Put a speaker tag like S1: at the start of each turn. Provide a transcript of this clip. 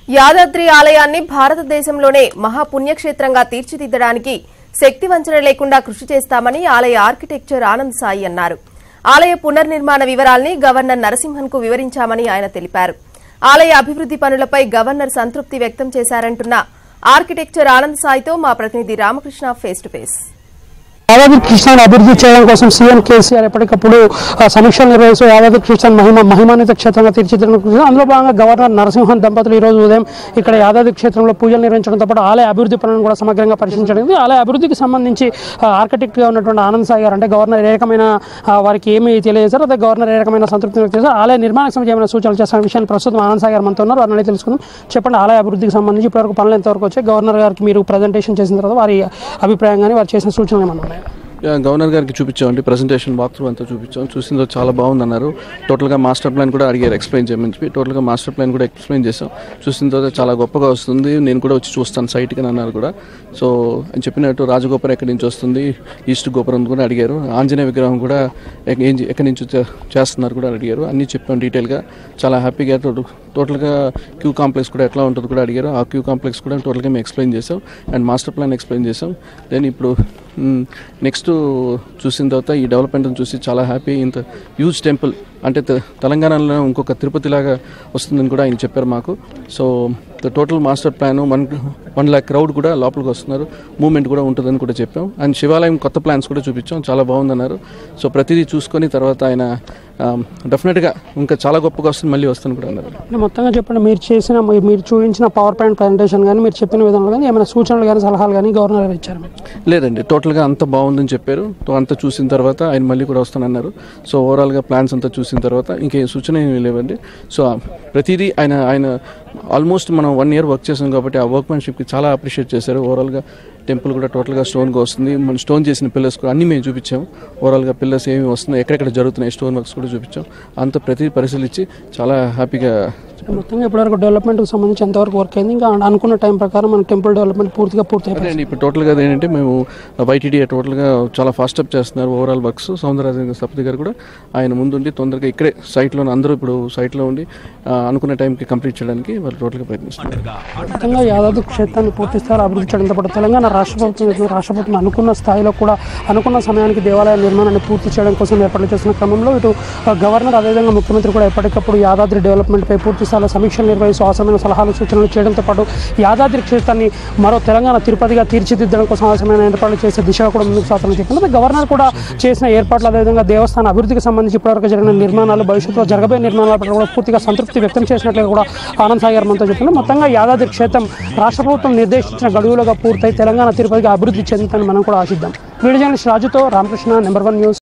S1: యాదాద్రి ఆలయాన్ని భారతదేశంలోనే మహాపుణ్యక్షేత్రంగా తీర్చిదిద్దడానికి శక్తి వంచన లేకుండా కృషి చేస్తామని ఆలయ ఆర్కిటెక్చర్ ఆనంద్ సాయి అన్నారు ఆలయ పునర్నిర్మాణ వివరాల్ని గవర్నర్ నరసింహన్ కు వివరించామని ఆయన తెలిపారు ఆలయ అభివృద్ది పనులపై గవర్నర్ సంతృప్తి వ్యక్తం చేశారంటున్న ఆర్కిటెక్చర్ ఆనంద్ సాయితో మా ప్రతినిధి Ramakrishna face to face
S2: Yadadri కృష్ణాన్ని అభివృద్ధి చేయడం కోసం సీఎం కేసీఆర్ ఎప్పటికప్పుడు ఆ, సమీక్షలు నిర్వహిస్తూ యాదాద్రి కృష్ణ మహిమ మహిమాన్విత క్షేత్రంగా తీర్చిదిద్దడం కోసం అందులో భాగంగా గవర్నర్ నరసింహన్ దంపతులు ఈ రోజు ఉదయం ఇక్కడ యాదాద్రి క్షేత్రంలో పూజలు నిర్వహించడంతో పాటు ఆలయ అభివృద్ధి పనులను కూడా సమగ్రంగా పరిశీలించడం జరిగింది. ఆలయ అభివృద్ధికి సంబంధించి ఆర్కిటెక్ట్ గా ఉన్నటువంటి ఆనంద్ సాయి గారు అంటే గవర్నర్ ఏ రకమైన ఆ, వారికి ఏమి తెలియజేశారు అదే గవర్నర్ ఏ రకమైన సంతృప్తి వ్యక్తం చేశారు ఆలయ నిర్మాణానికి సంబంధించి ఏమైనా సూచనలు చేస్తున్న విషయాన్ని ప్రస్తుతం ఆనంద్ సాయి గారు మనతో ఉన్నారు వారిని అడిగి తెలుసుకుందాం చెప్పండి ఆలయ అభివృద్ధికి సంబంధించి ఇప్పటివరకు పనులు ఎంతవరకు వచ్చాయి గవర్నర్ గారికి మీరు ప్రజెంటేషన్ చేసిన తర్వాత వారి అభిప్రాయం కానీ వారు చేసిన సూచనలు ఏమైనా ఉన్నాయి
S3: యా, గవర్నర్ గారికి చూపించామండి ప్రజెంటేషన్ వాక్ త్రూ అంతా చూపించాం చూసిందో చాలా బాగుందన్నారు టోటల్గా మాస్టర్ ప్లాన్ కూడా అడిగారు ఎక్స్ప్లెయిన్ చేయమని చెప్పి టోటల్గా మాస్టర్ ప్లాన్ కూడా ఎక్స్ప్లెయిన్ చేసాం చూసిన తర్వాత చాలా గొప్పగా వస్తుంది నేను కూడా వచ్చి చూస్తాను సైట్కి అన్నారు కూడా సో అని చెప్పినట్టు రాజగోపురం ఎక్కడి నుంచి వస్తుంది ఈస్ట్ గోపురం కూడా అడిగారు ఆంజనేయ విగ్రహం కూడా ఎక్- ఏం ఎక్కడి నుంచి చే- చేస్తున్నారు కూడా అడిగారు అన్నీ చెప్పాం డీటెయిల్గా చాలా హ్యాపీగా టోటల్ టోటల్గా క్యూ కాంప్లెక్స్ కూడా ఎట్లా ఉంటుందో కూడా అడిగారు ఆ క్యూ కాంప్లెక్స్ కూడా టోటల్గా మేము ఎక్స్ప్లెయిన్ చేసాం అండ్ మాస్టర్ ప్లాన్ ఎక్స్ప్లెయిన్ చేసాం దెన్ ఇప్పుడు నెక్స్ట్ చూసిన తర్వాత ఈ డెవలప్మెంట్ని చూసి చాలా హ్యాపీ ఇంత హ్యూజ్ టెంపుల్ అంటే తె- తెలంగాణలో ఇంకొక తిరుపతి లాగా వస్తుందని కూడా ఆయన చెప్పారు మాకు so the total master plan one one lakh crowd కూడా లోపలికి వస్తున్నారు మూమెంట్ కూడా ఉంటుందని కూడా చెప్పాం అండ్ శివాలయం కొత్త ప్లాన్స్ కూడా చూపించాం చాలా బాగుందన్నారు సో ప్రతిదీ చూసుకొని తర్వాత ఆయన డెఫినెట్గా ఇంకా చాలా గొప్పగా వస్తుంది మళ్ళీ వస్తాను కూడా అన్నారు
S2: అంటే మొత్తంగా చెప్పండి మీరు చేసిన మీ- మీరు చూపించిన పవర్ పాయింట్ ప్రజెంటేషన్ కానీ మీరు చెప్పిన విధానంలో కానీ ఏమైనా సూచనలు కానీ సలహాలు కానీ గవర్నర్ గారు ఇచ్చారు మీకు
S3: లేదండి టోటల్గా అంత బాగుందని చెప్పారు తో అంతా చూసిన తర్వాత ఆయన మళ్ళీ కూడా వస్తానన్నారు సో ఓవరాల్గా ప్లాన్స్ అంతా చూసిన తర్వాత ఇంకేం సూచన ఏమీ లేవండి సో ఆ ప్రతిదీ ఆయన ఆయన ఆల్మోస్ట్ మనం వన్ ఇయర్ వర్క్ చేసాం కాబట్టి ఆ వర్క్మెన్షిప్కి చాలా అప్రిషియేట్ చేశారు ఓవరాల్గా టెంపుల్ కూడా టోటల్గా స్టోన్గా వస్తుంది మనం స్టోన్ చేసిన పిల్లర్స్ కూడా అన్నీ మేము చూపించాము ఓవరాల్గా పిల్లర్స్ ఏమి వస్తున్నాయి ఎక్కడెక్కడ జరుగుతున్నాయి స్టోన్ వర్క్స్ కూడా చూపించాం అంత ప్రతి పరిశీలించి చాలా హ్యాపీగా
S2: మొత్తంగా ఇప్పటివరకు డెవలప్మెంట్కి సంబంధించి ఎంతవరకు వర్క్ అయింది ఇంకా అనుకున్న టైం ప్రకారం మన టెంపుల్ డెవలప్మెంట్ పూర్తిగా పూర్తి
S3: అదే అండి ఇప్పుడు టోటల్గా ఏంటంటే మేము వైటీడీ టోటల్గా చాలా ఫాస్ట్ అప్ చేస్తున్నారు ఓవరాల్ వర్క్స్ సౌందరరాజన్ సప్తి గారు కూడా ఆయన ముందుండి తొందరగా ఇక్కడే సైట్లో అందరూ ఇప్పుడు సైట్లో ఉండి ఆ, అనుకున్న టైంకి కంప్లీట్ చేయడానికి వాళ్ళు టోటల్గా ప్రయత్నిస్తున్నారు
S2: మొత్తంగా యాదాద్రి క్షేత్రాన్ని పూర్తి స్థాయిలో అభివృద్ధి చేయడంతో పాటు తెలంగాణ రాష్ట్ర ప్రభుత్వం చేసిన రాష్ట్ర ప్రభుత్వం అనుకున్న స్థాయిలో కూడా అనుకున్న సమయానికి దేవాలయ నిర్మాణాన్ని పూర్తి చేయడం కోసం ఏర్పాట్లు చేస్తున్న క్రమంలో ఇటు ఆ, గవర్నర్ అదేవిధంగా ముఖ్యమంత్రి కూడా ఎప్పటికప్పుడు యాదాద్రి డెవలప్మెంట్పై పూర్తి స్థాయిలో సమీక్షలు నిర్వహిస్తూ అవసరమైన సలహాలు సూచనలు చేయడంతో పాటు యాదాద్రి క్షేత్రాన్ని మరో తెలంగాణ తిరుపతిగా తీర్చిదిద్దడం కోసం అవసరమైన ఏర్పాట్లు చేసే దిశగా కూడా ముందుకు సాగుతామని చెప్పింది అదే గవర్నర్ కూడా చేసిన ఏర్పాట్లు అదేవిధంగా దేవస్థాన అభివృద్ధికి సంబంధించి ఇప్పటివరకు జరిగిన నిర్మాణాలు భవిష్యత్తులో జరగబోయే నిర్మాణాల పట్ల కూడా పూర్తిగా సంతృప్తి వ్యక్తం చేసినట్లుగా కూడా ఆనంద్ సాగర్ మనతో చెప్పింది మొత్తంగా యాదాద్రి క్షేత్రం రాష్ట్ర ప్రభుత్వం నిర్దేశించిన గడువులుగా పూర్తయి తెలంగాణ తిరుపతిగా అభివృద్ధి చెందుతుందని మనం కూడా ఆశిద్దాం వీడియో జర్నలిస్ట్ రాజుతో రామకృష్ణ నెంబర్ వన్ న్యూస్